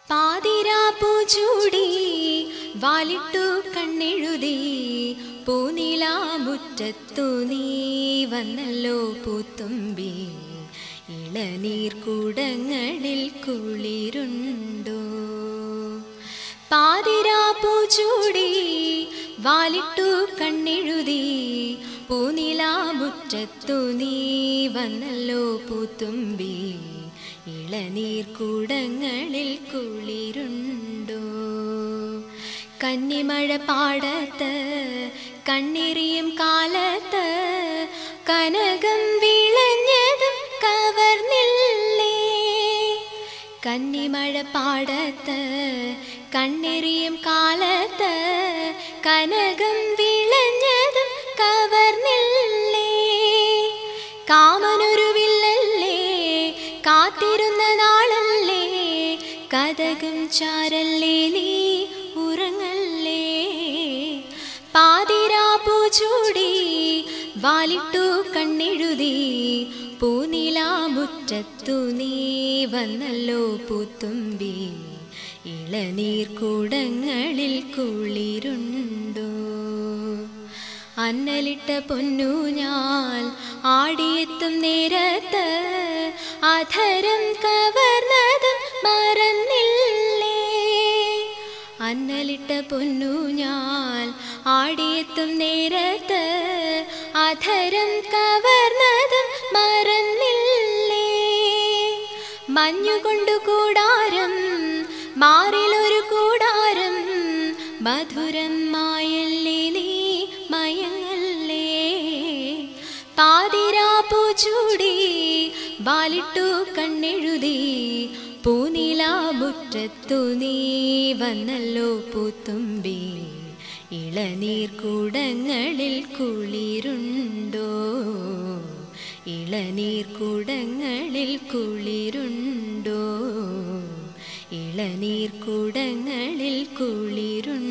പാതിരാപ്പൂ ചൂടി വാലിട്ടു കണ്ണെഴുതി പൂനിലാമുറ്റത്തു നീ വന്നല്ലോ പൂത്തുമ്പി ഇളനീർ കൂടങ്ങളിൽ കുളിരുണ്ടോ പാതിരാപ്പൂ ചൂടി വാലിട്ടു കണ്ണെഴുതി പൂനിലാമുറ്റത്തു നീ വന്നല്ലോ പൂത്തുമ്പി ഇളനീർ കൂടങ്ങളിൽ കുളിരുണ്ടോ കന്നിമഴ പാടത്ത് കണ്ണിറിയും കാലത്ത് കനകം വിളഞ്ഞതും കവർന്നില്ലേ കന്നിമഴ പാടത്ത് കണ്ണെറിയും കാലത്ത് കനകം വിളഞ്ഞതും കവർന്നില്ലേ കാമനൊരുവില്ലല്ലേ കാത്തിരുന്ന നാളല്ലേ കഥകം ചാരല്ലേ നീ ഉറങ്ങല്ലേ പാതിരാപ്പൂ ചൂടി വാലിട്ടു കണ്ണെഴുതി പൂനിലാമുറ്റത്തു നീ വന്നല്ലോ പൂത്തുമ്പി ഇളനീർ കൂടങ്ങളിൽ കുളിരുണ്ടോ അന്നലിട്ട പൊന്നു ഞാൻ ആടിയെത്തും നേരത്ത് അധരം കവർന്നതും മറന്നില്ലേ അന്നലിട്ട പൊന്നു ഞാൻ ആടിയെത്തും നേരത്ത് അധരം കവർന്നതും മറന്നില്ലേ മഞ്ഞുകൊണ്ടു കൂടാരം മാറിലൊരു കൂടാരം മധുരം മായല്ലേ നീ മയങ്ങല്ലേ പാതിരാപ്പൂ ചൂടി വാലിട്ടു കണ്ണെഴുതി പൂനിലാമുറ്റത്തു നീ വന്നല്ലോ പൂത്തുമ്പി ഇളനീർ കൂടങ്ങളിൽ കുളിരുണ്ടോ ഇളനീർ കൂടങ്ങളിൽ കുളിരുണ്ടോ ഇളനീർ കൂടങ്ങളിൽ കുളിരുണ്ടോ